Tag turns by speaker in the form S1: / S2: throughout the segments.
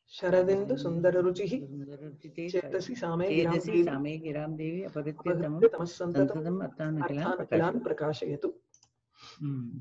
S1: शरदिन्दु सुन्दररुचिः
S2: सुन्दररुचिते
S1: चेतसि सामे गिरां
S2: चेतसि
S1: देवी
S2: सामे गिरां देवी अपहृत्य तमः
S1: अपहृत्य तमः सन्ततम्
S2: सन्ततम् अर्थानखिलान्
S1: அர்த்தான்
S2: प्रकाशयतु
S1: பிரகாசயத்து
S2: ம்.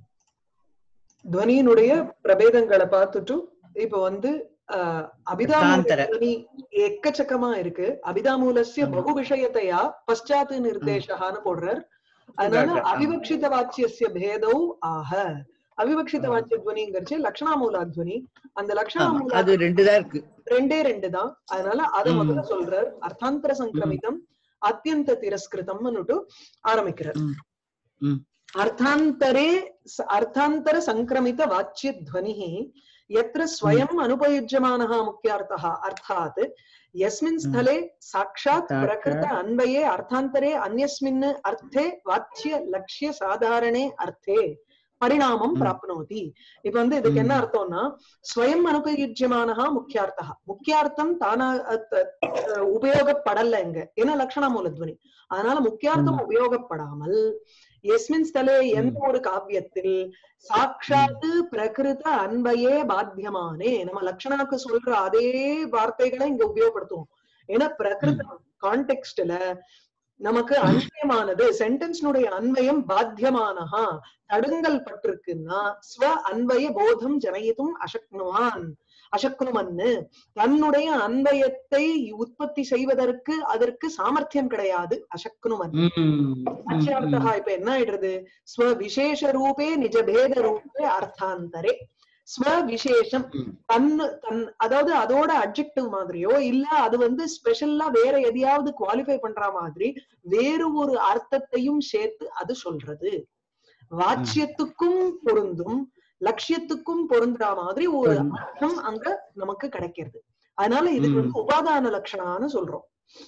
S1: துவனியினுடைய பிரபேதங்களை பார்த்துட்டு இப்ப வந்து ஆஹ், அபிதாமூல
S2: அர்த்தாந்தர.
S1: துவனி எக்கச்சக்கமா இருக்கு அபிதாமூலஸ்ய
S2: ஆமா.
S1: பகு விஷயத்தையா பశ్చాத் நிர்தேசகான்னு போடுறார் அதனால
S2: ஆமா.
S1: அவிவக்ஷித வாச்சியஸ்ய பேதௌ ஆக அவிவக்ஷித
S2: ஆமா.
S1: வாச்சிய துவனிங்கிறச்சு லக்ஷணாமூலா துவனி அந்த
S2: ஆமா
S1: லக்ஷணாமூலா
S2: அது ரெண்டு தான் இருக்கு
S1: ரெண்டே ரெண்டு தான் அதனால அத
S2: ம்.
S1: முதல்ல சொல்றார் அர்த்தாந்தர சங்கிரமிதம் அத்தியந்த திரஸ்கிருதம்னுட்டு ஆரம்பிக்கிறார்
S2: ம். ம்.
S1: अर्थान्तरे स- अर्थान्तर संक्रमित वाच्य ध्वनिः यत्र स्वयम् अनुपयुज्यमानः मुख्यार्थः अर्थात् यस्मिन् स्थले साक्षात्
S2: साक्षात्
S1: प्रकृत अन्वये अर्थान्तरे अन्यस्मिन् अर्थे वाच्य लक्ष्य साधारणे अर्थे பரிணாமம்
S2: ம்.
S1: பிராப்னோதி இப்ப வந்து இதுக்கு என்ன
S2: ம்.
S1: அர்த்தம்னா ஸ்வயம் அனுபயுஜ்யமானஹா முக்கியார்த்தா முக்கியார்த்தம் தானா அஹ், த- அஹ், உபயோகப்படல இங்க ஏன்னா லக்ஷணா மூலத்வனி அதனால முக்கியார்த்தம் உபயோகப்படாமல் எஸ்மின் ஸ்தலே எந்த ஒரு காவியத்தில் சாட்சாத்து பிரகிருத அன்பையே பாத்தியமானே நம்ம லக்ஷணாக்கு சொல்ற அதே வார்த்தைகளை இங்க உபயோகப்படுத்துவோம் ஏன்னா பிரகிருத கான்டெக்ஸ்ட்ல நமக்கு அன்வயமானது சென்டென்ஸ்னுடைய அன்வயம் பாத்தியமானஹா தடுங்கல் பட்டிருக்குன்னா ஸ்வ அன்வய போதம் ஜனயித்தும் அசக்னுவான் அசக்னுமன்னு தன்னுடைய அன்வயத்தை உற்பத்தி செய்வதற்கு அதற்கு சாமர்த்தியம் கிடையாது அசக்னுமன்
S2: ம். ம்.
S1: வாச்சியார்த்தா இப்ப என்ன ஆயிடுறது ஸ்வ விசேஷ ரூபே நிஜ பேத ரூபே அர்த்தாந்தரே ஸ்வ விசேஷம்
S2: ம்.
S1: தன்னு தன் அதாவது அதோட அப்ஜெக்டிவ் மாதிரியோ இல்ல அது வந்து ஸ்பெஷல்லா வேற எதையாவது குவாலிஃபை பண்ற மாதிரி வேறு ஒரு அர்த்தத்தையும் சேர்த்து அது சொல்றது வாச்சியத்துக்கும் பொருந்தும் லட்சியத்துக்கும் பொருந்துற மாதிரி ஒரு
S2: பொருந்தும்.
S1: அர்த்தம் அங்க நமக்கு கிடைக்கிறது அதனால இதுக்கு
S2: ம்.
S1: வந்து உபாதான லட்சணான்னு சொல்றோம்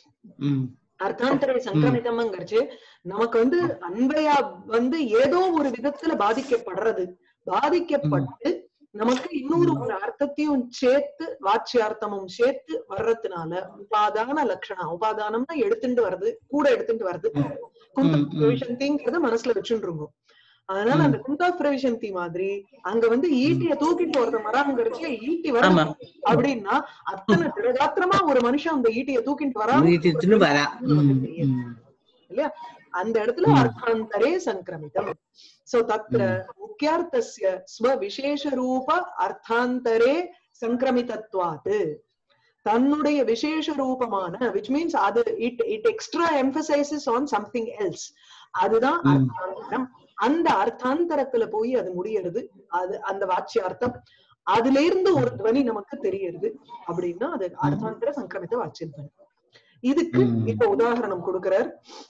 S2: ம்.
S1: அர்த்தாந்தரை சங்கிரமிதம்ங்கிறச்சு நமக்கு வந்து அன்பையா வந்து ஏதோ ஒரு விதத்துல பாதிக்கப்படுறது பாதிக்கப்பட்டு நமக்கு இன்னொரு ஒரு அர்த்தத்தையும் சேர்த்து வாச்சியார்த்தமும் சேர்த்து வர்றதுனால உபாதான லட்சணம் உபாதானம்னா எடுத்துட்டு வருது கூட எடுத்துட்டு வருது குந்த
S2: ம், ம்.
S1: பிரவிசந்திங்கிறத மனசுல வச்சுருங்க அதனால
S2: ம்.
S1: அந்த குந்தா பிரவிசந்தி மாதிரி அங்க வந்து ஈட்டிய தூக்கிட்டு ஒருத்த மராங்கிறச்சு ஈட்டி வர
S2: ஆமா
S1: அப்படின்னா அத்தனை திரகாத்திரமா ஒரு மனுஷன் அந்த ஈட்டிய தூக்கிட்டு வரான்
S2: முயற்சித்துன்னு வரா
S1: நமக்கு
S2: ம்.
S1: தெரியுது.
S2: ம்.
S1: இல்லையா அந்த இடத்துல
S2: ம்.
S1: அர்த்தாந்தரே சங்கிரமிதம் சோ தத்ர முக்கியார்த்தஸ்ய ஸ்வவிசேஷ ரூப அர்த்தாந்தரே சங்கிரமிதத்வாத் தன்னுடைய விசேஷ ரூபமான விச் மீன்ஸ் அது it it extra emphasises on something else அதுதான்
S2: ம்.
S1: அர்த்தாந்தரம் அந்த அர்த்தாந்தரத்துல போய் அது முடியறது அது அந்த வாச்சியார்த்தம் அதுல இருந்து ஒரு துவனி நமக்கு தெரியறது அப்படின்னா அது அர்த்தாந்தர சங்கிரமித வாச்சிய துவனி இதுக்கு
S2: ம்.
S1: இப்ப உதாரணம் கொடுக்கிறார்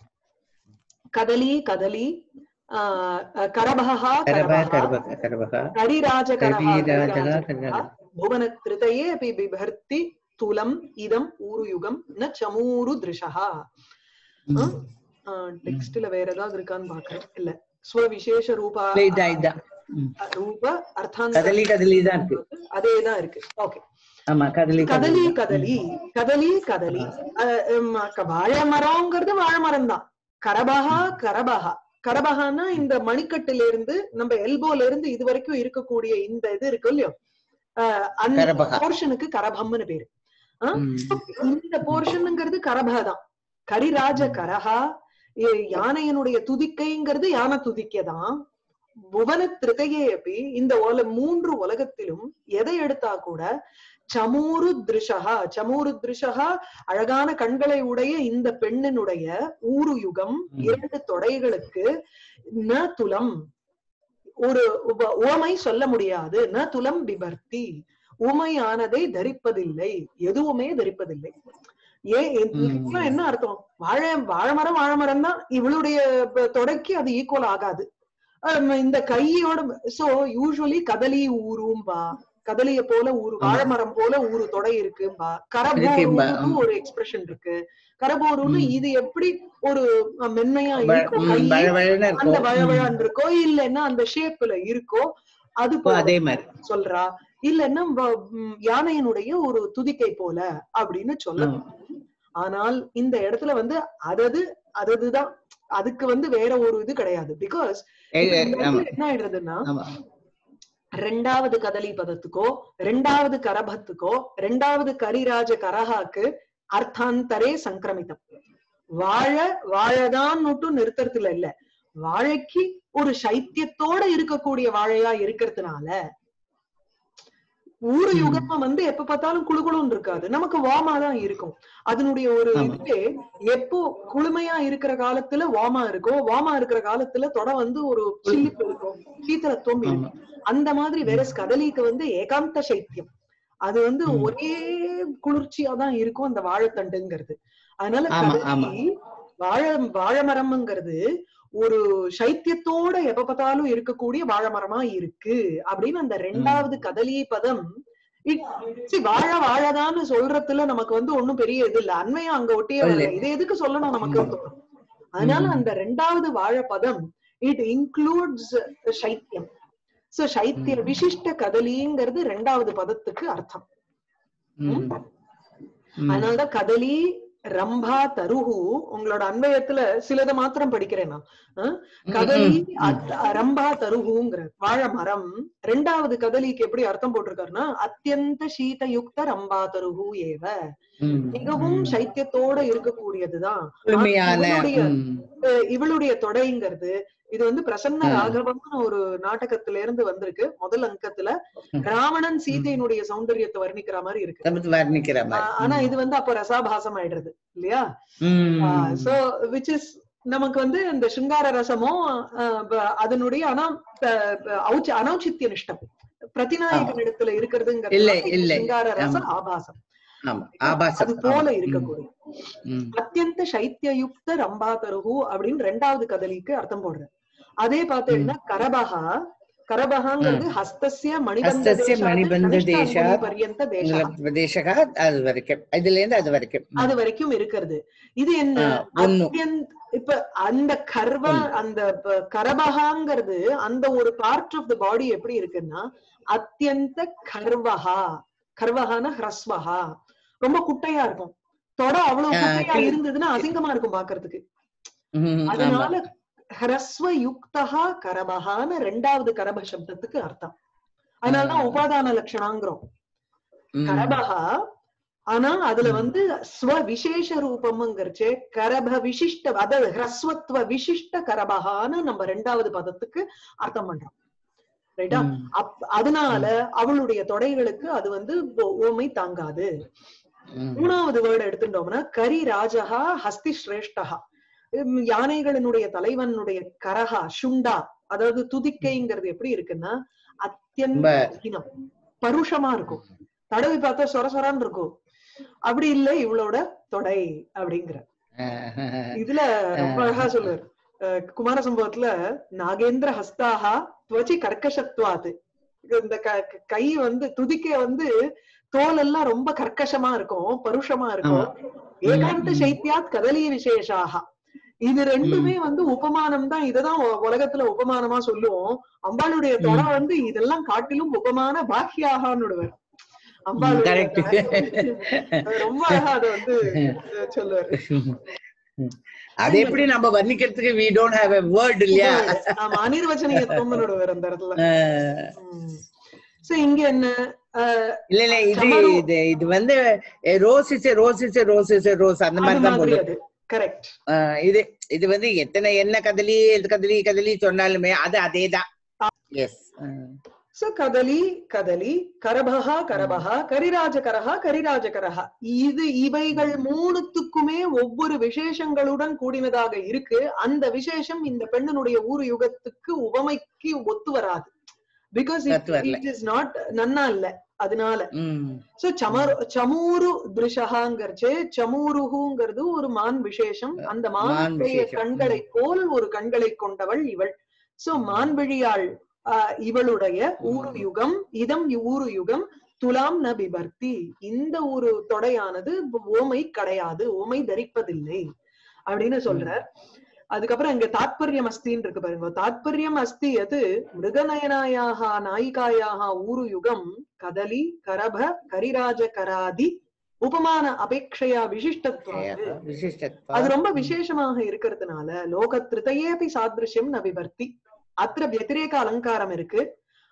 S1: கதலி கதலி ஆஹ் கரபகா
S2: கரப
S1: கரபகா
S2: கரபக கரபக
S1: கரிராஜகரः
S2: கரிராஜகः
S1: கரிராஜகரः
S2: கரிராஜகः.
S1: भुवनत्रतये अपि बिभर्ति तुलम् இதம் ஊருயுகம் ந சமூரு திருஷா
S2: ம்.
S1: டெக்ஸ்ட்ல வேற ஏதாவது இருக்கான்னு பாக்குறேன் இல்ல ஸ்வவிசேஷ ரூபா
S2: இல்ல, இதான் இதான் ம்.
S1: ரூப அர்த்தாந்த
S2: கதலி கதலி தான் இருக்கு
S1: அதேதான் இருக்கு ஓகே
S2: ஆமா கதலி
S1: கதலி கதலி கதலி கதலி அஹ் உம், க- வாழை மரம்ங்கிறது வாழை மரம் தான் கரபகா கரபகா கரபகான்னா இந்த மணிக்கட்டுல இருந்து நம்ம எல்போல இருந்து இது வரைக்கும் இருக்கக்கூடிய இந்த இது இருக்கு இல்லையோ அஹ், அந்த
S2: கரபகா.
S1: போர்ஷனுக்கு கரபம்னு பேரு ஆஹ்,
S2: ம்.
S1: இந்த போர்ஷனுங்கிறது கரபா தான் கரிராஜ கரஹா இ- யானையினுடைய துதிக்கைங்கிறது யானை துதிக்கை தான் புவன திருகையே அப்படி இந்த உல மூன்று உலகத்திலும் எதை எடுத்தா கூட சமூரு திருஷகா சமூரு திருஷகா அழகான கண்களை உடைய இந்த பெண்ணினுடைய ஊரு யுகம்
S2: ம்.
S1: இரண்டு தொடைகளுக்கு ந துலம் ஒரு உப- உவமை சொல்ல முடியாது ந துலம் பிபர்த்தி உமையானதை தரிப்பதில்லை எதுவுமே தரிப்பதில்லை ஏன் இது-
S2: ம்.
S1: இதுக்கெல்லாம் என்ன அர்த்தம் வாழை வாழைமரம் வாழைமரம் தான் இவளுடைய ப- தொடைக்கு அது ஈக்குவல் ஆகாது அஹ் இந்த கையோட சோ யூஸ்வலி கதலி ஊரும்பா கதலிய போல ஊரு
S2: ஆமா.
S1: வாழைமரம் போல ஊரு தொடை இருக்கும்பா
S2: இருக்கும்பா,
S1: கரபோருன்னு
S2: ஆமா.
S1: ஒரு எக்ஸ்பிரஷன் இருக்கு கரபோருன்னு
S2: ம்.
S1: இது எப்படி ஒரு அஹ், மென்மையா
S2: வ-
S1: இருக்கும்
S2: ம்,
S1: கை
S2: வழவழன்னு
S1: அந்த
S2: இருக்கும் ம்.
S1: வழவழான் இருக்கோ இல்லைன்னா அந்த ஷேப்ல இருக்கோ அது
S2: இப்போ
S1: போல
S2: அதே மாதிரி
S1: சொல்றா இல்லைன்னா வ- ம், யானையினுடைய ஒரு துதிக்கை போல அப்படின்னு சொல்ல
S2: ஆமா.
S1: ஆனால் இந்த இடத்துல வந்து அதது அததுதான் அதுக்கு வந்து வேற ஒரு இது கிடையாது பிகாஸ்
S2: ஏ, ஏ, ஆமா
S1: என்ன ஆயிடுறதுன்னா
S2: ஆமா
S1: ரெண்டாவது கதலி பதத்துக்கோ ரெண்டாவது கரபத்துக்கோ ரெண்டாவது கரிராஜ கரஹாக்கு அர்த்தாந்தரே சங்கிரமிதம் வாழ வாழதான்னுட்டு நிறுத்துறதுல இல்ல வாழைக்கு ஒரு சைத்தியத்தோட இருக்கக்கூடிய வாழையா இருக்கிறதுனால ஊரு
S2: ம்.
S1: யுகமா வந்து எப்ப பார்த்தாலும் குளுகுளுன்னு இருக்காது நமக்கு வாமா தான் இருக்கும் அதனுடைய ஒரு
S2: ஆமா.
S1: இதுவே எப்போ குளுமையா இருக்கிற காலத்துல வாமா இருக்கும் வாமா இருக்கிற காலத்துல தொட வந்து ஒரு சில்லிப்பு இருக்கும் சீத்தலத்துவம்
S2: ஆமா
S1: இருக்கும் அந்த மாதிரி வேற கதலிக்கு வந்து ஏகாந்த சைத்தியம் அது வந்து
S2: ம்.
S1: ஒரே குளிர்ச்சியா தான் இருக்கும் அந்த வாழைத்தண்டுங்கிறது அதனால
S2: ஆமா, ஆமா.
S1: கதலி வாழை வாழைமரம்ங்கிறது ஒரு சைத்தியத்தோட எப்ப பார்த்தாலும் இருக்கக்கூடிய வாழைமரமா இருக்கு அப்படின்னு அந்த ரெண்டாவது கதலி பதம் it- see, வாழ வாழதான்னு சொல்றதுல நமக்கு வந்து ஒண்ணும் பெரிய இது இல்ல அண்மையா அங்க ஒட்டியே வரல
S2: இல்ல.
S1: இது எதுக்கு சொல்லணும் நமக்கு
S2: ம்.
S1: தோணும் அதனால
S2: ம்.
S1: அந்த ரெண்டாவது வாழ பதம் இட் இன்க்ளூட்ஸ் சைத்தியம் சோ சைத்திய
S2: ம்.
S1: விசிஷ்ட கதலிங்கிறது ரெண்டாவது பதத்துக்கு அர்த்தம்
S2: ம். ம்.
S1: அதனாலதான் கதலி ரம்பா தருகு உங்களோட அன்வயத்துல சிலதை மாத்திரம் படிக்கிறேன் நான் அஹ், கதலி
S2: ம்.
S1: அத்- ரம்பா தருகுங்கிற வாழை மரம் ரெண்டாவது கதலிக்கு எப்படி அர்த்தம் போட்டிருக்காருன்னா அத்தியந்த சீதயுக்த ரம்பா தருகு ஏவ
S2: ம்.
S1: மிகவும்
S2: ம்.
S1: சைத்தியத்தோட இருக்கக்கூடியது
S2: தூய்மையான
S1: இவளுடைய
S2: ம்.
S1: அஹ் இவளுடைய தொடைங்கிறது இது வந்து பிரசன்ன
S2: ஆ.
S1: ராகவம்னு ஒரு நாடகத்துல இருந்து வந்திருக்கு முதல் அங்கத்துல ராவணன் சீதையினுடைய சௌந்தரியத்தை வர்ணிக்கிற மாதிரி இருக்கு
S2: தவிர்த்து வர்ணிக்கிற
S1: ஆ-
S2: மாதிரி
S1: ஆனா இது வந்து அப்ப ரசாபாசம் ஆயிடுறது இல்லையா
S2: ம்.
S1: சோ விச் இஸ் நமக்கு வந்து இந்த சிங்கார ரசமும் அஹ், ப- அதனுடைய அனா ப- ப- ஔச்சி- அனௌச்சித்ய நிஷ்டம் பிரதிநாயகன் இடத்துல
S2: இல்லை,
S1: இருக்கிறதுங்கிறது
S2: இல்லை.
S1: சிங்கார ரச
S2: ஆமா.
S1: ஆபாசம்
S2: ஆமா ஆபாசம்
S1: அது போல
S2: ஆமா.
S1: இருக்கக்கூடிய
S2: ம்.
S1: அத்தியந்த சைத்தியயுக்த ரம்பா தருகு அப்படின்னு ரெண்டாவது கதலிக்கு அர்த்தம் போடுற அதே பார்த்தீங்கன்னா கரபகா கரபகாங்கிறது ஹஸ்தஸ்ய மணிபந்த
S2: ஹஸ்தஸ்ய மணிபந்த தேசாத்
S1: பர்யந்த தேசா
S2: பிரதேசகா அது வரைக்கும் இதுல இருந்து அது வரைக்கும்
S1: அது வரைக்கும் இருக்கிறது இது என்ன
S2: ஆ, ஒண்ணு.
S1: அத்தியந்த் இப்ப அந்த கர்வ அந்த ப- கரபகாங்கிறது அந்த ஒரு பார்ட் ஆஃப் த பாடி எப்படி இருக்குன்னா அத்தியந்த கர்வஹா கர்வஹான ஹ்ரஸ்வஹா ரொம்ப குட்டையா இருக்கும் தொட அவ்வளவு
S2: ஆ,
S1: குட்டையா
S2: கி-
S1: இருந்ததுன்னா அசிங்கமா இருக்கும் பாக்குறதுக்கு
S2: ம், ஆமா.
S1: அதனால ஹ்ரஸ்வ யுக்தஹா கரபகான ரெண்டாவது கரப சப்தத்துக்கு அர்த்தம் அதனாலதான்
S2: ஆ.
S1: உபாதான லட்சணாங்கிறோம்
S2: ம்.
S1: கரபகா ஆனா அதுல
S2: ம்.
S1: வந்து ஸ்வ விசேஷ ரூபம்ங்கிறச்சு கரப விசிஷ்ட அதாவது ஹ்ரஸ்வத்வ விசிஷ்ட கரபகான்னு நம்ம ரெண்டாவது பதத்துக்கு அர்த்தம் பண்றோம் ரைட்டா
S2: ம்.
S1: அப் அதனால அவளுடைய தொடைகளுக்கு அது வந்து ஓ- ஓமை தாங்காது
S2: ம்.
S1: மூணாவது வேர்டு எடுத்துட்டோம்னா கரி ராஜஹா ஹஸ்தி சிரேஷ்டஹா உம் யானைகளினுடைய தலைவனுடைய கரஹா சுண்டா அதாவது துதிக்கைங்கிறது எப்படி இருக்குன்னா அத்தியந்த
S2: ரொம்ப-
S1: கடினம் பருஷமா இருக்கும் தடவி பார்த்தா சொர சொரான்னு இருக்கும் அப்படி இல்ல இவளோட தொடை அப்படிங்கிற இதுல ரொம்ப அழகா சொல்லுவார் அஹ் குமார சம்பவத்துல நாகேந்திர ஹஸ்தாஹா துவச்சி கர்க்கசத்வாது இந்த க- க- கை வந்து துதிக்க வந்து தோல் எல்லாம் ரொம்ப கர்க்கசமா இருக்கும் பருஷமா இருக்கும் ஏகாந்த
S2: ம்.
S1: சைத்தியாத் கதலி விசேஷாக இது ரெண்டுமே வந்து உபமானம் தான் இததான் உ- உலகத்துல உபமானமா சொல்லுவோம் அம்பாளுடைய தொடை வந்து இதெல்லாம் காட்டிலும் உபமான பாக்கியாகான்னு அம்பாளுடைய
S2: correct.
S1: அது ரொம்ப அழகா அதை வந்து அஹ், சொல்லுவாரு
S2: அது எப்படி நம்ம வர்ணிக்கிறதுக்கு we don't have a word இல்லையா
S1: ஆமா அனிர்வச்சனீயத்துவம்னு விடுவார் அந்த இடத்துல
S2: அஹ்,
S1: சோ இங்க என்ன அஹ்,
S2: இல்ல இல்ல இது
S1: சமரு-
S2: இது இது வந்து rose is rose is rose is rose அந்த
S1: அது
S2: மாதிரி தான்
S1: மாதிரி
S2: போடுது
S1: அது கரெக்ட்
S2: அஹ், இது இது வந்து எத்தனை என்ன கதலி எது கதலி கதலி சொன்னாலுமே அது அதேதான் எஸ்
S1: சோ கதலி கதலி கரபகா கரபகா கரிராஜ கரஹா கரிராஜ கரஹா இது இவைகள் மூணுத்துக்குமே ஒவ்வொரு விசேஷங்களுடன் கூடினதாக இருக்கு அந்த விசேஷம் இந்த பெண்ணினுடைய ஊரு யுகத்துக்கு உவமைக்கு ஒத்து வராது பிகாஸ்
S2: ஒத்து வரல.
S1: இட் இஸ் நாட் நன்னா இல்ல அதனால
S2: ம்
S1: சோ சமரு சமூரு திருஷகாங்கிறச்சு சமூருகுங்கிறது ஒரு மான் விசேஷம் அந்த
S2: மான்
S1: மானுடைய
S2: விசேஷம்.
S1: கண்களை போல் ஒரு கண்களை கொண்டவள் இவள் சோ மான்விழியாள் ஆஹ், இவளுடைய ஊரு யுகம் இதம் ஊரு யுகம் துலாம் ந பிபர்த்தி இந்த ஒரு தொடையானது ஓமை கிடையாது ஓமை தரிப்பதில்லை அப்படின்னு சொல்றார் அதுக்கப்புறம் இங்க தாத்பரியம் அஸ்தின்னு இருக்கு பாருங்க தாத்பரியம் அஸ்தி எது மிருகநயனாயாக நாயிகாயாக ஊரு யுகம் கதலி கரப கரிராஜ கராதி உபமான அபேட்சையா விசிஷ்டத்துவம்
S2: விசிஷ்டத்வம்
S1: அது ரொம்ப விசேஷமாக இருக்கிறதுனால லோக திருத்தையேபி சாதிருஷ்யம் ந விபர்த்தி அத்திர வத்திரேக அலங்காரம் இருக்கு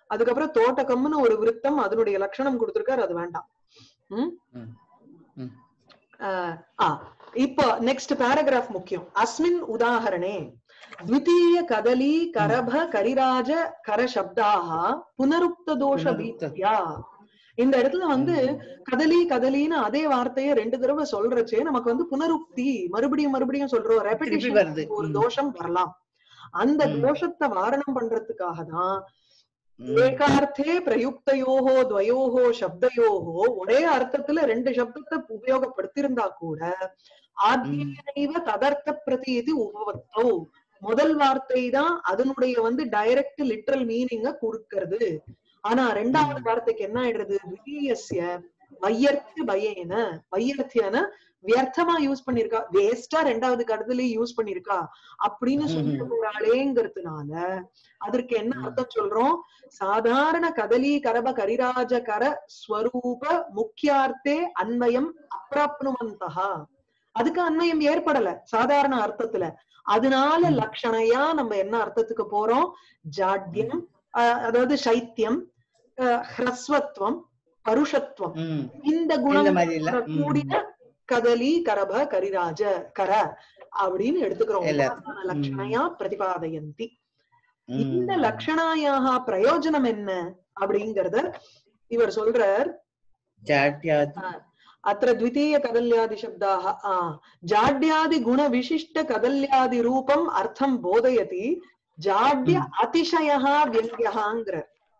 S1: அதுக்கப்புறம் தோட்டகம்னு ஒரு விருத்தம் அதனுடைய லட்சணம் கொடுத்திருக்காரு அது வேண்டாம் ம்
S2: ம். ம்.
S1: ஆஹ் ஆ இப்போ நெக்ஸ்ட் பேராகிராஃப் முக்கியம் அஸ்மின் உதாஹரணே द्वितीय कदली करभ करिराज कर शब्दाः புனருக்த தோஷ
S2: புனருக்த.
S1: பீத்யா இந்த இடத்துல வந்து கதலி கதலின்னு அதே வார்த்தையை ரெண்டு தடவை சொல்றச்சே நமக்கு வந்து புனருக்தி மறுபடியும் மறுபடியும் சொல்றோம்
S2: திருப்பி
S1: ரெப்பிட்டிஷன்
S2: வருது
S1: ஒரு
S2: ம்.
S1: தோஷம் வரலாம் அந்த
S2: ம்.
S1: தோஷத்தை வாரணம் பண்றதுக்காக தான்
S2: ம்.
S1: ஏகார்த்தே பிரயுக்தயோகோ துவயோகோ சப்தயோகோ ஒரே அர்த்தத்துல ரெண்டு சப்தத்தை உபயோகப்படுத்தியிருந்தா கூட ஆத்தியனைவ ததர்த்த பிரதீதி உபவத்தோ முதல் வார்த்தை தான் அதனுடைய வந்து டைரக்ட் லிட்ரல் மீனிங்க கொடுக்கிறது ஆனா ரெண்டாவது
S2: ம்.
S1: வார்த்தைக்கு என்ன ஆயிடுறது விதியஸ்ய வையர்த்தி பயேன வையர்த்தியான வியர்த்தமா யூஸ் பண்ணிருக்கா வேஸ்டா ரெண்டாவது கடத்துல யூஸ் பண்ணிருக்கா அப்படின்னு சொல்லி
S2: ம்ஹும்.
S1: போறாளேங்கிறதுனால அதற்கு என்ன
S2: ம்.
S1: அர்த்தம் சொல்றோம் சாதாரண கதலி கரப கரிராஜ கர ஸ்வரூப முக்கியார்த்தே அன்வயம் அப்பிராப்னுவந்தகா அதுக்கு அன்வயம் ஏற்படல சாதாரண அர்த்தத்துல அதனால
S2: ம்.
S1: லட்சணையா நம்ம என்ன அர்த்தத்துக்கு போறோம் ஜாட்யம் அஹ், அதாவது சைத்தியம் அஹ், ஹ்ரஸ்வத்வம் பருஷத்வம்
S2: ம்.
S1: இந்த
S2: இந்த
S1: குணம்
S2: மாதிரி எல்லாம் ம்.
S1: கூடிய கதலி கரப கரிராஜ கர அப்படின்னு எடுத்துக்கிறோம்
S2: எல்லா-
S1: உபாதான லட்சணையா பிரதிபாதயந்தி
S2: ம்.
S1: இந்த லட்சணாயாக பிரயோஜனம் என்ன அப்படிங்கறத இவர் சொல்றார்
S2: ஜாட்யாத்
S1: அத்த द्वितीय கதல்யாதி சப்தாக ஆ ஜாட்யாதி குண விசிஷ்ட கதல்யாதி ரூபம் அர்த்தம் போதயதி ஜாட்ய
S2: ம்.
S1: அதிசயः வியங்கியஹாங்கிற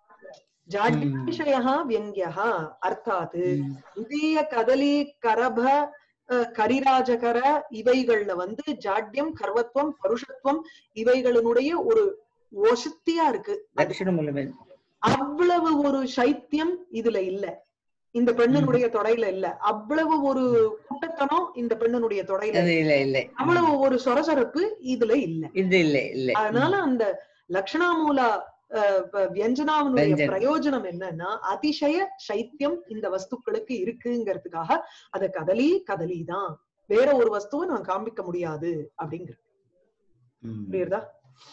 S1: ஜாட்யாதிசயः வியங்கியः அர்த்தாத்
S2: ம்.
S1: द्वितीय கதலி கரப அஹ், கரிராஜகர இவைகள்ல வந்து ஜாட்யம் கர்வத்துவம் பருஷத்துவம் இவைகளினுடைய ஒரு ஒசத்தியா இருக்கு அது
S2: லட்சணம் உள்ளவன்
S1: அவ்வளவு ஒரு சைத்தியம் இதுல இல்ல இந்த பெண்ணினுடைய தொடையில இல்ல அவ்வளவு ஒரு குட்டத்தனம் இந்த பெண்ணினுடைய தொடையில
S2: அது
S1: இல்ல.
S2: இல்ல இல்ல
S1: அவ்வளவு ஒரு சொரசொரப்பு இதுல இல்ல
S2: இது இல்ல இல்ல
S1: அதனால அந்த லக்ஷணாமூல அஹ், வ- வியஞ்சனாவினுடைய
S2: வியஞ்சனம்.
S1: பிரயோஜனம் என்னன்னா அதிசய சைத்தியம் இந்த வஸ்துக்களுக்கு இருக்குங்கிறதுக்காக அது கதலி கதலி தான் வேற ஒரு வஸ்துவை நான் காண்பிக்க முடியாது அப்படிங்கிற
S2: ம்.
S1: புரியுறதா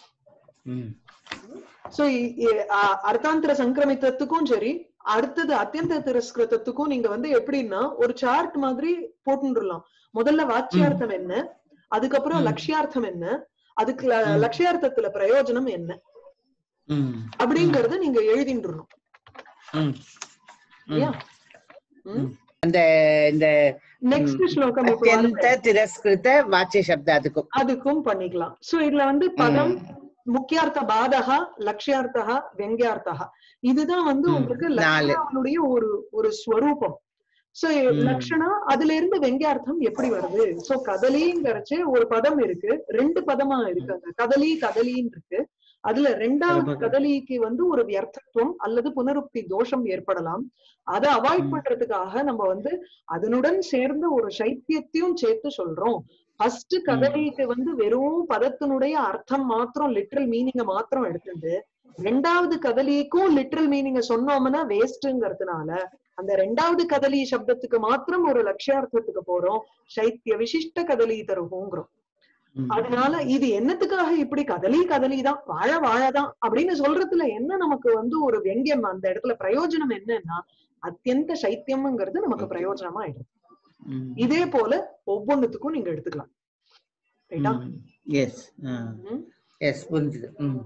S2: ம்.
S1: சோ அர்த்தாந்திர சங்கிரமித்தத்துக்கும் சரி அடுத்தது அத்தியந்த திரஸ்கிருதத்துக்கும் நீங்க வந்து எப்படின்னா ஒரு சார்ட் மாதிரி போட்டுடலாம் முதல்ல வாச்சியார்த்தம் என்ன அதுக்கப்புறம்
S2: ம்.
S1: லட்சியார்த்தம் என்ன அதுக்கு ல-
S2: ம்.
S1: லட்சியார்த்தத்துல பிரயோஜனம் என்ன
S2: ம்.
S1: அப்படிங்கறத நீங்க எழுதிட்டுறணும்
S2: ம்.
S1: இல்லையா
S2: ம். அந்த இந்த
S1: நெக்ஸ்ட் ஸ்லோகம் இப்ப
S2: அத்தியந்த
S1: வருது.
S2: திரஸ்கிருத வாச்சிய சப்தாதுக்கும்
S1: அதுக்கும் பண்ணிக்கலாம் சோ இதுல வந்து பதம் முக்கியார்த்த பாதகா லட்சியார்த்தா வெங்கியார்த்தா இதுதான் வந்து
S2: ம்,
S1: உங்களுக்கு
S2: நாலு.
S1: லட்சணாவுடைய ஒரு ஒரு ஸ்வரூபம் சோ
S2: ம்.
S1: லட்சணா அதுல இருந்து வெங்கியார்த்தம் எப்படி வருது சோ கதலிங்கிறச்சு ஒரு பதம் இருக்கு ரெண்டு பதமா இருக்கு அங்க கதலி கதலின்னு இருக்கு அதுல ரெண்டாவது
S2: கதபக.
S1: கதலிக்கு வந்து ஒரு வியர்த்தத்துவம் அல்லது புனருக்தி தோஷம் ஏற்படலாம் அதை அவாய்ட்
S2: ம்.
S1: பண்றதுக்காக நம்ம வந்து அதனுடன் சேர்ந்த ஒரு சைத்தியத்தையும் சேர்த்து சொல்றோம் ஃபர்ஸ்ட் கதலிக்கு வந்து வெறும் பதத்தினுடைய அர்த்தம் மாத்திரம் லிட்ரல் மீனிங்க மாத்திரம் எடுத்துட்டு ரெண்டாவது கதலிக்கும் லிட்ரல் மீனிங்க சொன்னோம்னா வேஸ்ட்ங்கிறதுனால அந்த ரெண்டாவது கதலி சப்தத்துக்கு மாத்திரம் ஒரு லட்சியார்த்தத்துக்கு போறோம் சைத்திய விசிஷ்ட கதலி தருவோங்கிறோம்
S2: ம்.
S1: அதனால இது என்னத்துக்காக இப்படி கதலி கதலி தான் வாழ வாழதான் அப்படின்னு சொல்றதுல என்ன நமக்கு வந்து ஒரு வெங்கியம் அந்த இடத்துல பிரயோஜனம் என்னன்னா அத்தியந்த சைத்தியம்ங்கிறது நமக்கு பிரயோஜனமா ஆயிடும்
S2: ம்.
S1: இதே போல ஒவ்வொன்னுத்துக்கும் நீங்க எடுத்துக்கலாம் ரைட்டா
S2: ம். எஸ்
S1: ம்.
S2: எஸ் புரிஞ்சுது ம்.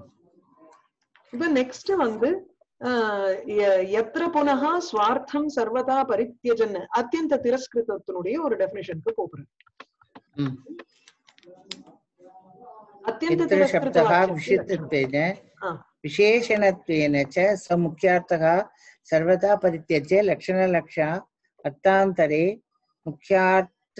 S1: இப்ப நெக்ஸ்ட் வந்து ஆஹ் எ- எத்திர புனகா ஸ்வார்த்தம் சர்வதா பரித்தியஜன் அத்தியந்த திரஸ்கிருதத்தினுடைய ஒரு டெபினிஷனுக்கு போகிறேன்
S2: ம்.
S1: அத்தியந்த
S2: यत्र
S1: திரஸ்கிருத
S2: शब्दः
S1: வாக்கியस्य லட்சணம்.
S2: विशिष्टत्वेन
S1: ஆ.
S2: विशेषणत्वेन च स मुख्यार्थः सर्वदा परित्यज्य लक्षणलक्ष्य अर्थान्तरे मुख्यार्थ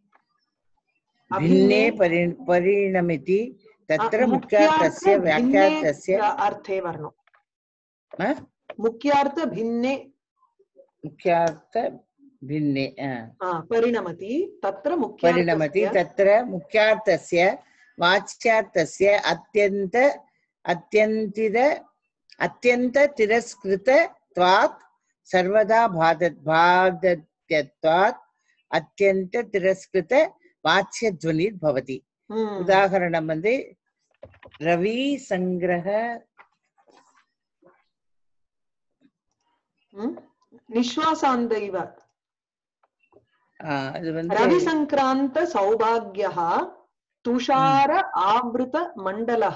S2: भिन्ने परि परिणमिति तत्र
S1: ஆ,
S2: मुख्यार्थस्य
S1: முக்கியார்த்த
S2: व्याख्यार्थस्य
S1: பின்னே அர்த்தே வரணும்
S2: ஆ?
S1: முக்கியார்த்த பின்னே
S2: मुख्यार्थ भिन्ने आ,
S1: ஆ, परिणमति तत्र
S2: परिणमति
S1: मुख्यार्थस्य
S2: तत्र मुख्यार्थस्य वाच्यार्थस्य अत्यन्त अत्यन्तिद अत्यन्त तिरस्कृतत्वात् सर्वदा बाध बाधत्यत्वात् अत्यन्त तिरस्कृत वाच्यध्वनिर् भवति
S1: ம்,
S2: उदाहरणं வந்து रवि संग्रह
S1: ம்? நிஸ்வாசாந்த இவ
S2: ஆஹ் அது வந்து
S1: ரவி சங்கிராந்த சௌபாகிய துஷார ஆவృత மண்டலः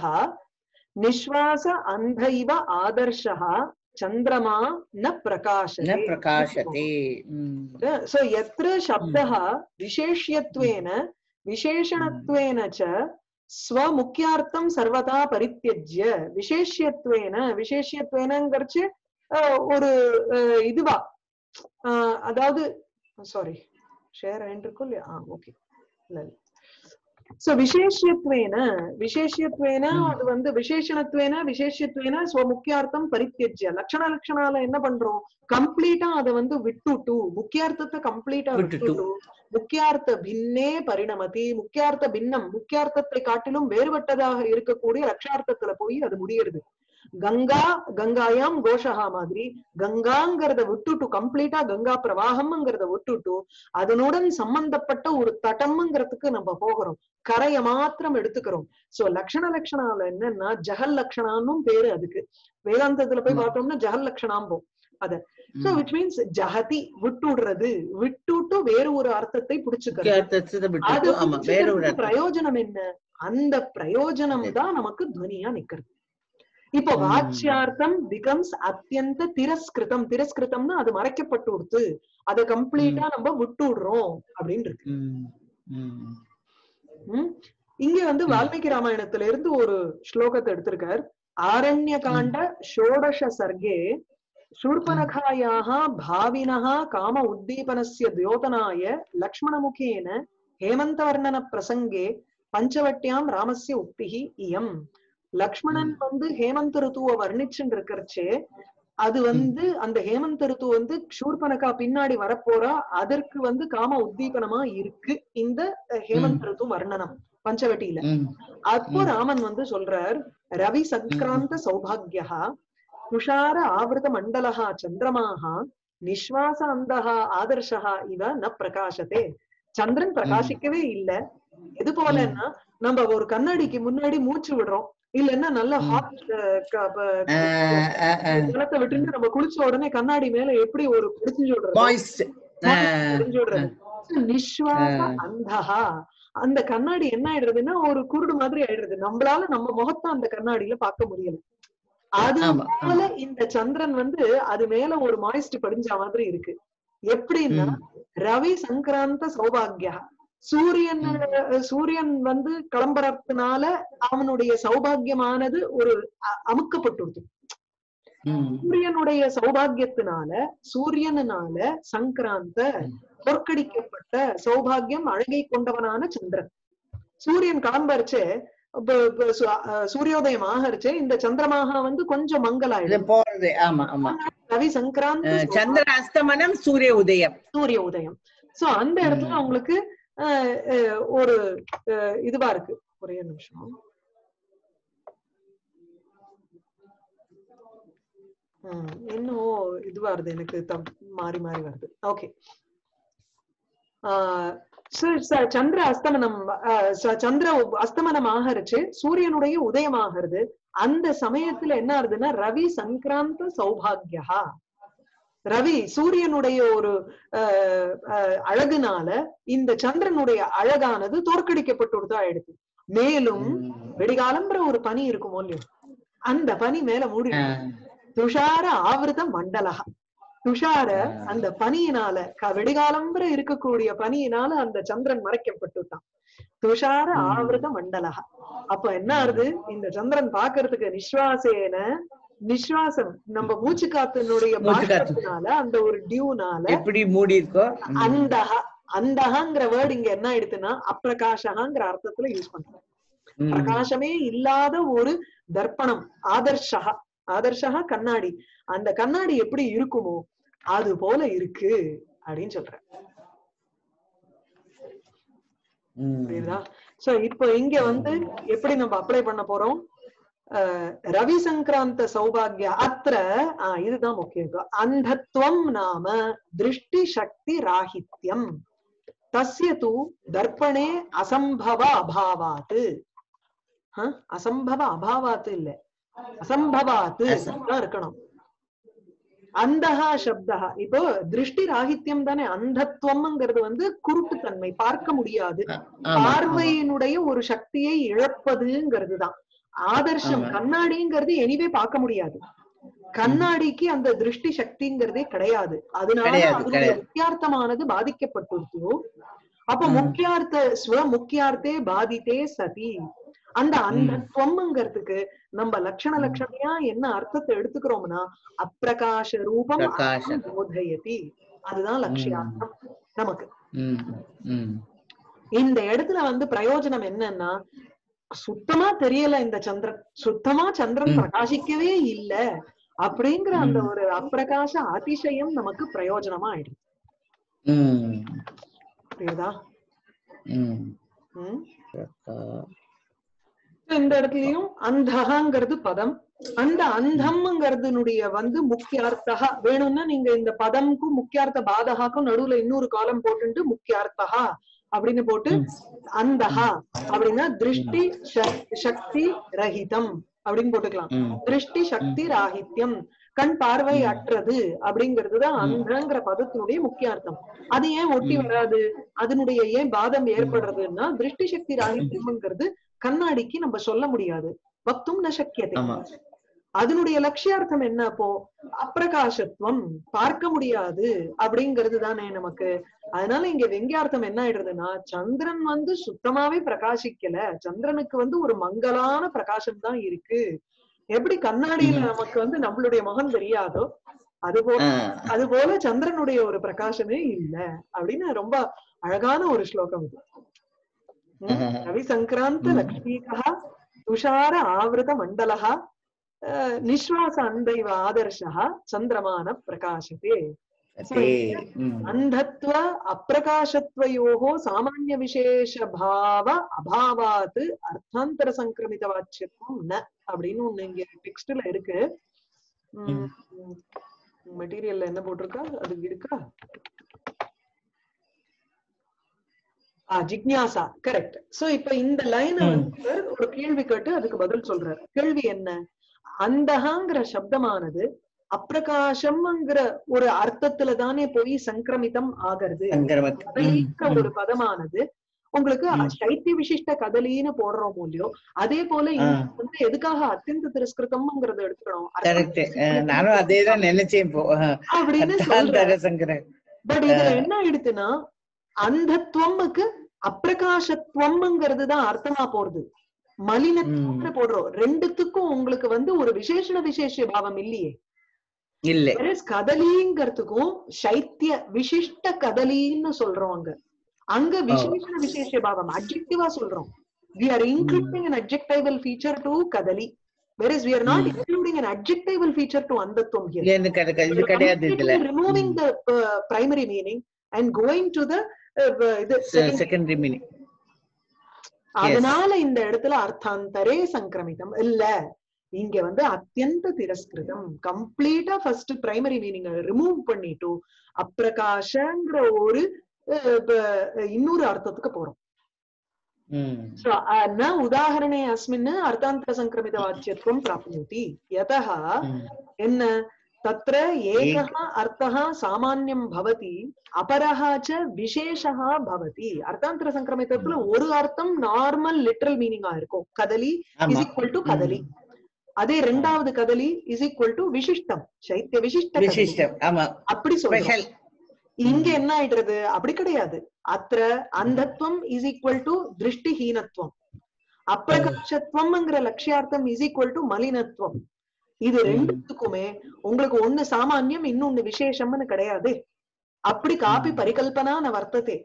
S1: நிஸ்வாச அந்த இவ ஆதர்ஷः சந்திரமா ந
S2: ந
S1: பிரகாசते
S2: பிரகாசத்தே ம்.
S1: सो यत्र शब्दः विशेष्यत्वेन विशेषणत्वेन च स्वमुख्यार्थं सर्वदा परित्यज्य विशेष्यत्वेन विशेष्यत्वेனங்கிறச்சு அஹ், ஒரு அஹ், இதுவா அஹ், அதாவது சாரி ஷேர் ஆயிட்டிருக்கும் இல்லையா ஆ ஓகே இல்ல இல்ல சோ விசேஷத்வேன விசேஷத்வேன
S2: ம்.
S1: அது வந்து விசேஷணத்வேன விசேஷத்வேன ஸ்வமுக்கியார்த்தம் பரித்தியஜ்ய லட்சண லட்சணால என்ன பண்றோம் கம்ப்ளீட்டா அதை வந்து விட்டுட்டு முக்கியார்த்தத்தை கம்ப்ளீட்டா
S2: விட்டுட்டு.
S1: விட்டுட்டு முக்கியார்த்த பின்னே பரிணமதி முக்கியார்த்த பின்னம் முக்கியார்த்தத்தை காட்டிலும் வேறுபட்டதாக இருக்கக்கூடிய லட்சார்த்தத்துல போய் அது முடியறது கங்கா கங்காயாம் கோஷகா மாதிரி கங்காங்கிறத விட்டுட்டு கம்ப்ளீட்டா கங்கா பிரவாகம்ங்கிறத விட்டுட்டு அதனுடன் சம்பந்தப்பட்ட ஒரு தட்டம்ங்கிறதுக்கு நம்ம போகிறோம் கரைய மாத்திரம் எடுத்துக்கிறோம் சோ லட்சண லட்சணால என்னன்னா ஜஹல் லட்சணான்னும் பேரு அதுக்கு வேதாந்தத்துல போய்
S2: ஆமா.
S1: பார்த்தோம்னா ஜஹல் லட்சணாம்போம் சோ
S2: ம்.
S1: விச் மீன்ஸ் ஜஹதி விட்டுடுறது விட்டுட்டு வேறு ஒரு அர்த்தத்தை புடிச்சுக்கிறது
S2: முக்கியார்த்தத்தை
S1: அது
S2: விட்டுட்டு ஆமா வேற ஒரு
S1: புடிச்சுக்கிறதுக்கு
S2: அர்த்தம்.
S1: பிரயோஜனம் என்ன அந்த பிரயோஜனம் தான் நமக்கு துவனியா நிக்கிறது இப்போ
S2: ம்.
S1: வாச்சியார்த்தம் பிகம்ஸ் அத்தியந்த திரஸ்கிருதம் திரஸ்கிருதம்னா அது மறைக்கப்பட்டு கொடுத்து அதை கம்ப்ளீட்டா நம்ம விட்டுடுறோம் அப்படின்னு இருக்கு
S2: ம். ம்.
S1: ம்? இங்க வந்து
S2: ம்.
S1: வால்மீகி ராமாயணத்துல இருந்து ஒரு ஸ்லோகத்தை எடுத்திருக்கார் ஆரண்ய காண்ட ஷோடச சர்गे शूर्पणखायाः भाविनः काम उद्दीपनस्य द्योतनाय लक्ष्मणमुखेन हेमन्तवर्णनप्रसङ्गे பஞ்சவட்டியாம் ராமஸ்ய உக்திஹி இயம் லக்ஷ்மணன் வந்து ஹேமந்த ருத்துவ வர்ணிச்சுட்டு இருக்கிறச்சே அது வந்து அந்த ஹேமந்த ருத்து வந்து ஷூர்பனகா பின்னாடி வரப்போறா அதற்கு வந்து காம உத்தீபனமா இருக்கு இந்த அஹ், ஹேமந்த ருத்து வர்ணனம் பஞ்சவட்டியில
S2: ம்.
S1: அப்போ
S2: ம்.
S1: ராமன் வந்து சொல்றார் ரவி சங்கிராந்த சௌபாகியா துஷார ஆவృత மண்டலः சந்திரமாக நிஸ்வாச அந்தः ஆதர்ஷः இவ ந பிரகாசத்தே சந்திரன் பிரகாசிக்கவே இல்ல எது போலன்னா நம்ம ஒரு கண்ணாடிக்கு முன்னாடி மூச்சு விடுறோம் இல்லன்னா நல்ல
S2: ம்.
S1: Hot
S2: ah ah ah.
S1: ஜலத்தை விட்டுட்டு நம்ம குளிச்ச உடனே கண்ணாடி மேல எப்படி ஒரு பிடிச்சு விடுறது
S2: Moist. ஆஹ்
S1: பிடிஞ்சு விடுறது நிஸ்வாச
S2: ஆ.
S1: அந்தஹா அந்த கண்ணாடி என்ன ஆயிடுறதுன்னா ஒரு குருடு மாதிரி ஆயிடுறது நம்மளால நம்ம முகத்தை அந்த கண்ணாடியில பார்க்க முடியல அது
S2: ஆமா
S1: போல இந்த சந்திரன் வந்து அது மேல ஒரு மாய்ஸ்ட் படிஞ்ச மாதிரி இருக்கு எப்படின்னா
S2: ம்.
S1: ரவி சங்கராந்த சௌபாகியா சூரியன் சூரியன் வந்து கிளம்புறதுனால அவனுடைய சௌபாகியமானது ஒரு அ- அமுக்கப்பட்டுடுது
S2: ம்.
S1: சூரியனுடைய சௌபாகியத்தினால சூரியனால சங்கராந்த
S2: ம்.
S1: தோற்கடிக்கப்பட்ட சௌபாகியம் அழகை கொண்டவனான சந்திரன் சூரியன் கிளம்பரிச்சு சூரியோதயம் ஆகரிச்சு இந்த சந்திரமாக வந்து கொஞ்சம்
S2: இது
S1: மங்கலாயிடும்
S2: போறது ஆமா ஆமா
S1: ரவி சங்கராந்த
S2: அஹ் சந்திர அஸ்தமனம் சூரிய உதயம்
S1: சூரிய உதயம் சோ அந்த இடத்துல
S2: ம்.
S1: உங்களுக்கு அஹ், அஹ், ஒரு அஹ், இதுவா இருக்கு ஒரே நிமிஷம் ம், இன்னும் இதுவா வருது எனக்கு தப்- மாறி மாறி வருது ஓகே சந்திர அஸ்தமனம் ஆஹ் ச- சந்திர உ- அஸ்தமனம் ஆகரிச்சு சூரியனுடைய உதயம் ஆகிறது அந்த சமயத்துல என்ன ஆகுதுன்னா ரவி சங்கிராந்த சௌபாகியா ரவி சூரியனுடைய ஒரு ஆஹ், ஆஹ், அழகுனால இந்த சந்திரனுடைய அழகானது தோற்கடிக்கப்பட்டு ஆயிடுது மேலும்
S2: ம்.
S1: வெடிகாலம்ன்ற ஒரு பனி இருக்குமோ இல்லையோ அந்த பனி மேல மூடி
S2: ஆஹ்
S1: துஷார ஆவிருத மண்டலா துஷார
S2: ஆ.
S1: அந்த பனியினால க- வெடிகாலம்பர இருக்கக்கூடிய பனியினால அந்த சந்திரன் மறைக்கப்பட்டுட்டான் துஷார
S2: ம்.
S1: ஆவிருத மண்டலா அப்ப என்ன ஆறுது இந்த சந்திரன் பாக்குறதுக்கு நிஸ்வாசேன நிஸ்வாசம் நம்ம மூச்சு காத்தினுடைய
S2: மூச்சு காத்து.
S1: பாக்கத்தினால அந்த ஒரு டியூனால
S2: எப்படி மூடி இருக்கோ ம்.
S1: அந்தஹ அந்தஹங்கிற வேர்டு இங்க என்ன ஆயிடுதுன்னா அப்பிரகாஷகாங்கிற அர்த்தத்துல யூஸ் பண்றோம்
S2: ம்.
S1: பிரகாசமே இல்லாத ஒரு தர்ப்பணம் ஆதர்ஷா ஆதர்ஷா கண்ணாடி அந்த கண்ணாடி எப்படி இருக்குமோ அது போல இருக்கு அப்படின்னு சொல்றேன்
S2: ம்.
S1: புரியுதா சோ இப்போ இங்க வந்து எப்படி நம்ம அப்ளை பண்ண போறோம் அஹ், ரவி சங்கராந்த சௌபாகிய அத்திர ஆஹ், இதுதான் முக்கியம் அந்தத்துவம் நாம திருஷ்டி சக்தி ராகித்யம் தஸ்ய தூ தர்ப்பணே அசம்பவ அபாவாத்து ஆஹ், அசம்பவ அபாவாத்து இல்ல அசம்பவாத்து
S2: அசம்.
S1: தான் இருக்கணும் அந்தஹா சப்தா இப்போ திருஷ்டி ராகித்யம் தானே அந்தத்துவம்ங்கிறது வந்து குருட்டுத்தன்மை பார்க்க முடியாது
S2: ஆமா, ஆமா.
S1: பார்வையினுடைய ஒரு சக்தியை இழப்பதுங்கிறது தான் ஆதர்ஷம்
S2: ஆமா.
S1: கண்ணாடிங்கிறது எனிவே பார்க்க முடியாது கண்ணாடிக்கு அந்த திருஷ்டி சக்திங்கிறதே கிடையாது அதனால
S2: கிடையாது,
S1: அதனுடைய
S2: கிடையாது.
S1: முக்கியார்த்தமானது பாதிக்கப்பட்டிருக்கோ அப்ப
S2: ம்.
S1: முக்கியார்த்த ஸ்வ முக்கியார்த்தே பாதித்தே சதி அந்த அந்தத்துவம்ங்கிறதுக்கு நம்ம லட்சண
S2: ம்.
S1: லட்சணையா என்ன அர்த்தத்தை எடுத்துக்கிறோம்னா அப்பிரகாச ரூபம்
S2: பிரகாசம்.
S1: போதயதி அதுதான் லட்சியார்த்தம் நமக்கு
S2: ம், ம்.
S1: இந்த இடத்துல வந்து பிரயோஜனம் என்னன்னா சுத்தமா தெரியல இந்த சந்திரன் சுத்தமா சந்திரன்
S2: ம்.
S1: பிரகாசிக்கவே இல்ல அப்படிங்கிற அந்த
S2: ம்.
S1: ஒரு அப்பிரகாச அதிசயம் நமக்கு பிரயோஜனமா ஆயிடுது
S2: ம்,
S1: புரியுதா
S2: ம்.
S1: ம்.
S2: பிரகா-
S1: இந்த இடத்துலயும் அந்தகாங்கிறது பதம் அந்த அந்தம்ங்கிறதுனுடைய வந்து முக்கியார்த்தகா வேணும்னா நீங்க இந்த பதம்க்கும் முக்கியார்த்த பாதகாக்கும் நடுவுல இன்னொரு காலம் போட்டுட்டு முக்கியார்த்தகா அப்படின்னு போட்டு
S2: ம்.
S1: அந்தஹா அப்படின்னா திருஷ்டி சக்- சக்தி ரஹிதம் அப்படின்னு போட்டுக்கலாம்
S2: ம்,
S1: திருஷ்டி சக்தி ராகித்யம் கண் பார்வை
S2: ம்.
S1: அற்றது அப்படிங்கிறதுதான்
S2: ம்.
S1: அந்தங்கிற பதத்தினுடைய முக்கிய அர்த்தம் அது ஏன் ஒட்டி
S2: ம்.
S1: வராது அதனுடைய ஏன் பாதம் ஏற்படுறதுன்னா திருஷ்டி சக்தி ராகித்யம்ங்கிறது கண்ணாடிக்கு நம்ம சொல்ல முடியாது வக்தும் ந சக்கியத்தை
S2: ஆமா.
S1: அதனுடைய லட்சியார்த்தம் என்ன அப்போ அப்பிரகாசத்துவம் பார்க்க முடியாது அப்படிங்கிறது தானே நமக்கு அதனால இங்க வெங்கியார்த்தம் என்ன ஆயிடுறதுன்னா சந்திரன் வந்து சுத்தமாவே பிரகாசிக்கல சந்திரனுக்கு வந்து ஒரு மங்கலான பிரகாசம் தான் இருக்கு எப்படி கண்ணாடியில
S2: ம்.
S1: நமக்கு வந்து நம்மளுடைய முகம் தெரியாதோ அது போல
S2: ஆ,
S1: அது போல சந்திரனுடைய ஒரு பிரகாசமே இல்ல அப்படின்னு ரொம்ப அழகான ஒரு ஸ்லோகம் இது ம்.
S2: ஆஹா.
S1: ரவி சங்கராந்த
S2: ம்.
S1: லக்ஷ்மீகா துஷார ஆவృత மண்டலः அஹ், நிஸ்வாச அந்தைவ ஆதர்ஷः சந்திரமான பிரகாசத்தே
S2: சரி. ம்,
S1: अन्धत्व अप्रकाशत्वयोः सामान्यविशेषभाव अभावात् अर्थान्तர சங்கிரமித வாச்சியத்துவம் ந அப்படின்னு ஒண்ணு இங்க டெக்ஸ்ட்ல இருக்கு
S2: ம்.
S1: மெட்டீரியல்ல என்ன போட்டிருக்கா அது இருக்கா ஆ ஜிக்ஞாசா கரெக்ட் சோ இப்ப இந்த லைன்
S2: ம்.
S1: வந்து ஒரு கேள்வி கேட்டு அதுக்கு பதில் சொல்றாரு கேள்வி என்ன அந்தகாங்கிற சப்தமானது அப்பிரகாசம்ங்கிற ஒரு அர்த்தத்துல தானே போய் சங்கிரமிதம் ஆகிறது
S2: சங்கிரமத். ம்,
S1: கதலிங்கிற
S2: ம்.
S1: ஒரு பதமானது உங்களுக்கு
S2: ம்.
S1: சைத்திய விசிஷ்ட கதலின்னு போடுறோம் இல்லையோ அதே போல
S2: ஆ.
S1: இங்க வந்து எதுக்காக அத்தியந்த திரஸ்கிருதம்ங்கிறத எடுத்துக்கணும்
S2: கரெக்ட் நானும் அதேதான் நினைச்சேன் இப்போ
S1: அப்படின்னு சொல்ற
S2: அர்த்தாந்தர சங்கரன்
S1: பட் இதுல என்ன ஆயிடுத்துன்னா அந்தத்துவமுக்கு அப்பிரகாசத்துவம்ங்கிறது தான் அர்த்தமா போறது மலினத்துவம்னு போடுறோம் ரெண்டுத்துக்கும் உங்களுக்கு வந்து ஒரு விசேஷண விசேஷ பாவம் இல்லையே
S2: இல்ல
S1: Whereas கதலிங்கிறதுக்கும் சைத்திய விசிஷ்ட கதலின்னு சொல்றோம் அங்க விசேஷ விசேஷ பாவம் அப்ஜெக்டிவா சொல்றோம் we are including an adjectival feature to kadali whereas we are not
S2: Hmm.
S1: including an adjectival feature to andatvam here
S2: எனக்கு அது இது
S1: We're
S2: கிடையாது இதுல
S1: completely removing the uh, primary meaning and going to the uh, இது second-
S2: secondary meaning
S1: அதனால இந்த இடத்துல அர்த்தாந்தரே சங்கிரமிதம் இல்ல இங்க வந்து அத்தியந்த திரஸ்கிருதம் கம்ப்ளீட்டா ஃபர்ஸ்ட் பிரைமரி மீனிங் ரிமூவ் பண்ணிட்டு அப்பிரகாஷங்கிற ஒரு அஹ், ப- இன்னொரு அர்த்தத்துக்கு போறோம் So, अ, न उदाहरणे अस्मिन् अर्थान्तरसङ्क्रमितवाच्यत्वं प्राप्नोति यतः என்ன तत्र एकः अर्थः सामान्यं भवति अपरः च विशेषः भवति அர்த்தாந்தரசங்கிரமிதத்துல ஒரு அர்த்தம் நார்மல் லிட்டரல் மீனிங்கா இருக்கும் கதலி இஸ் ஈக்குவல் டு கதலி அதே ரெண்டாவது கதலி இஸ் ஈக்குவல் டு விசிஷ்டம் சைத்திய விசிஷ்ட கதலி.
S2: விசிஷ்டம் ஆமா
S1: அப்படி சொல்றோம்
S2: ஸ்பெஷல்
S1: இங்க என்ன ஆயிடுறது அப்படி கிடையாது அத்திர அந்தத்துவம் இஸ் ஈக்குவல் டு திருஷ்டிஹீனத்துவம் அப்பிரகாசத்துவம்ங்கிற லட்சியார்த்தம் இஸ் ஈக்குவல் டு மலினத்துவம் இது
S2: ம்.
S1: ரெண்டுத்துக்குமே உங்களுக்கு ஒண்ணு சாமான்யம் இன்னொன்னு விசேஷம்னு கிடையாது அப்படி காப்பி
S2: ம்.
S1: பரிகல்பனா ந வர்த்ததே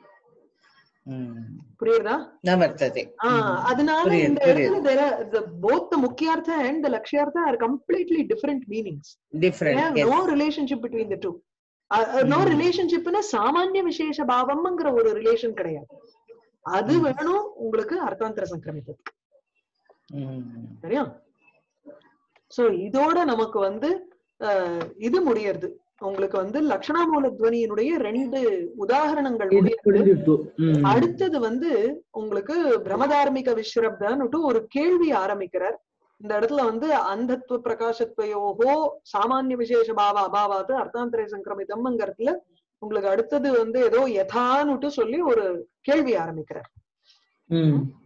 S1: புரியுதா
S2: ந வர்த்ததே
S1: ஆஹ் அதனால
S2: புரியுது,
S1: இந்த இடத்துல there are the both the முக்கியார்த்த and the லட்சியார்த்த are completely different meanings They have
S2: different
S1: no relationship between the two Uh, uh, no
S2: Hmm.
S1: relationshipனா சாமானிய விசேஷ பாவம்ங்கிற ஒரு ரிலேஷன் கிடையாது அது
S2: Hmm.
S1: வேணும் உங்களுக்கு அர்த்தாந்தர சங்கிரமித்தது சரியா சோ இதோட நமக்கு வந்து அஹ், இது முடியறது உங்களுக்கு வந்து லக்ஷணாமூல துவனியினுடைய ரெண்டு உதாரணங்கள்
S3: இது
S1: முடியறது
S3: புரிஞ்சுட்டு ம்.
S1: அடுத்தது வந்து உங்களுக்கு பிரமதார்மிக விஸ்ரப்தன்னுட்டு ஒரு கேள்வி ஆரம்பிக்கிறார் இந்த இடத்துல வந்து அந்தத்துவ பிரகாசத்வயோகோ சாமானிய விசேஷ பாவ அபாவாது அர்த்தாந்தரை சங்கிரமிதம்ங்கிறதுல உங்களுக்கு அடுத்தது வந்து ஏதோ யதான்னுட்டு சொல்லி ஒரு கேள்வி ஆரம்பிக்கிறார்
S3: ம்